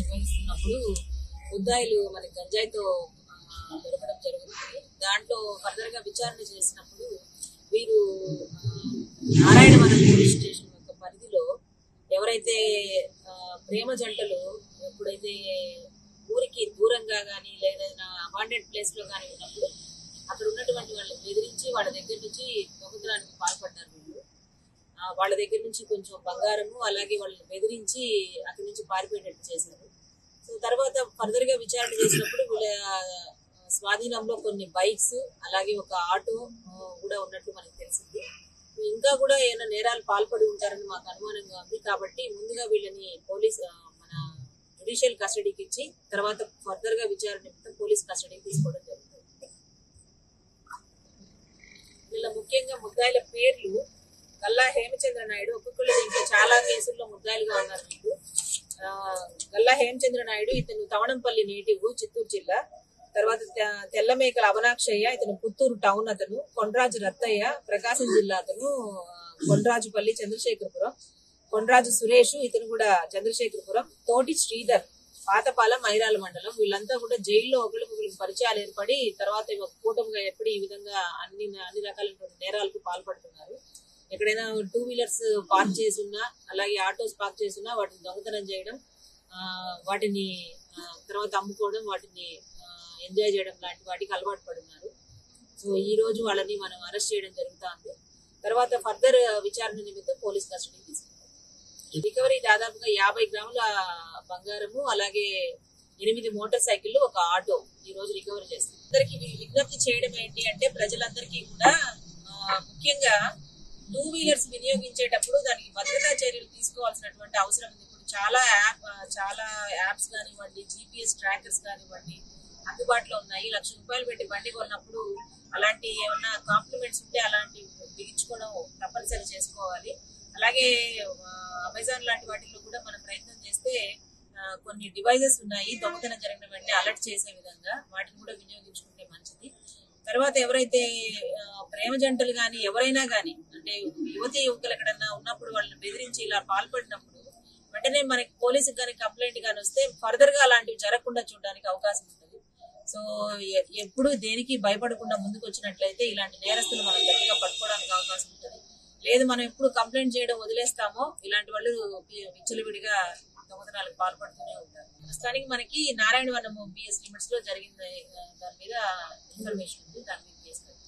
నిర్వహిస్తున్నప్పుడు ముద్దాయిలు మనకి గంజాయితో ఆ, దొరకడం జరుగుతుంది దాంట్లో ఫర్దర్ గా విచారణ చేసినప్పుడు వీరు ఆ, నారాయణవనం పోలీస్ స్టేషన్ యొక్క పరిధిలో ఎవరైతే ఆ, ప్రేమ జంటలు ఎప్పుడైతే ఊరికి దూరంగా కానీ లేదా అబాండెడ్ ప్లేస్ లో కానీ ఉన్నప్పుడు అక్కడ ఉన్నటువంటి వాళ్ళని బెదిరించి వాళ్ళ దగ్గర నుంచి దొంగతనానికి పాల్పడ్డారు వీళ్ళు ఆ, వాళ్ళ దగ్గర నుంచి కొంచెం బంగారము అలాగే వాళ్ళని బెదిరించి అక్కడి నుంచి పారిపోయేటట్టు చేశారు సో తర్వాత ఫర్దర్ గా విచారణ చేసినప్పుడు వీళ్ళ ఆ, స్వాధీనంలో కొన్ని బైక్స్ అలాగే ఒక ఆటో ఆ, కూడా ఉన్నట్లు మనకు తెలిసింది ఇంకా కూడా ఏమైనా నేరాలు పాల్పడి ఉంటారని మాకు అనుమానంగా ఉంది కాబట్టి ముందుగా వీళ్ళని పోలీస్ ఆ, మన జుడిషియల్ కస్టడీకి ఇచ్చి తర్వాత ఫర్దర్ గా విచారణ నిమిత్తం పోలీస్ కస్టడీకి తీసుకోవడం జరుగుతుంది వీళ్ళ ముఖ్యంగా ముద్దాయిల పేర్లు గల్లా హేమచంద్ర నాయుడు ఒక్కొక్కరు దీంట్లో చాలా కేసుల్లో ముద్దాయిలుగా ఉన్నారు మీకు ఆ, గల్లా హేమచంద్ర నాయుడు ఇతను తవణంపల్లి నేటివ్ చిత్తూరు జిల్లా తర్వాత తె- తెల్లమేకల అవనాక్షయ్య ఇతను పుత్తూరు టౌన్ అతను కొండ్రాజు రత్తయ్య ప్రకాశం జిల్లా అతను ఆ, కొండ్రాజుపల్లి చంద్రశేఖరపురం కొండ్రాజు సురేష్ ఇతను కూడా చంద్రశేఖరపురం తోటి శ్రీధర్ పాతపాలెం మైరాల మండలం వీళ్ళంతా కూడా జైల్లో ఒకరికొకరికి పరిచయాలు ఏర్పడి తర్వాత ఒక కూటమిగా ఏర్పడి ఈ విధంగా అన్ని అన్ని రకాలైనటువంటి నేరాలకు పాల్పడుతున్నారు ఎక్కడైనా టూ వీలర్స్ పార్క్ చేసి ఉన్నా అలాగే ఆటోస్ పార్క్ చేసి ఉన్నా వాటిని దొంగతనం చేయడం ఆ, వాటిని ఆ, తర్వాత అమ్ముకోవడం వాటిని ఎంజాయ్ చేయడం లాంటి వాటికి అలవాటు పడున్నారు సో ఈ రోజు వాళ్ళని మనం అరెస్ట్ చేయడం జరుగుతుంది తర్వాత ఫర్దర్ విచారణ నిమిత్తం పోలీస్ కస్టడీ తీసుకుంటాం రికవరీ దాదాపుగా యాభై గ్రాముల బంగారము అలాగే ఎనిమిది మోటార్ సైకిళ్ళు ఒక ఆటో ఈ రోజు రికవరీ చేస్తాం అందరికి విజ్ఞప్తి చేయడం ఏంటి అంటే ప్రజలందరికీ కూడా ఆ, ముఖ్యంగా టూ వీలర్స్ వినియోగించేటప్పుడు దానికి భద్రతా చర్యలు తీసుకోవాల్సినటువంటి అవసరం ఉంది ఇప్పుడు చాలా యాప్ చాలా యాప్స్ కానివ్వండి జీపీఎస్ ట్రాకర్స్ కానివ్వండి అందుబాటులో ఉన్నాయి లక్ష రూపాయలు పెట్టి బండి కొన్నప్పుడు అలాంటి ఏమన్నా కాంప్లిమెంట్స్ ఉంటే అలాంటి బిగించుకోవడం తప్పనిసరి చేసుకోవాలి అలాగే అమెజాన్ లాంటి వాటిల్లో కూడా మనం ప్రయత్నం చేస్తే ఆ, కొన్ని డివైజెస్ ఉన్నాయి దొంగతనం జరిగిన వెంటనే అలర్ట్ చేసే విధంగా వాటిని కూడా వినియోగించుకుంటే మంచిది తర్వాత ఎవరైతే ఆ, ప్రేమ జంటలు కానీ ఎవరైనా కానీ అంటే యువతి యువకులు ఎక్కడన్నా ఉన్నప్పుడు వాళ్ళని బెదిరించి ఇలా పాల్పడినప్పుడు వెంటనే మనకి పోలీసుకి కానీ కంప్లైంట్ కానీ వస్తే ఫర్దర్ గా అలాంటివి జరగకుండా చూడడానికి అవకాశం ఉంటుంది సో ఎ- ఎప్పుడు దేనికి భయపడకుండా ముందుకు వచ్చినట్లయితే ఇలాంటి నేరస్తులు మనం గట్టిగా పట్టుకోవడానికి అవకాశం ఉంటుంది లేదు మనం ఎప్పుడు కంప్లైంట్ చేయడం వదిలేస్తామో ఇలాంటి వాళ్ళు వి- విచ్చలవిడిగా దొంగతనాలకు పాల్పడుతూనే ఉంటారు ప్రస్తుతానికి మనకి నారాయణవనం బిఎస్ లిమిట్స్ లో జరిగిన ఆ, దాని మీద ఇన్ఫర్మేషన్ ఉంది దాని మీద కేసు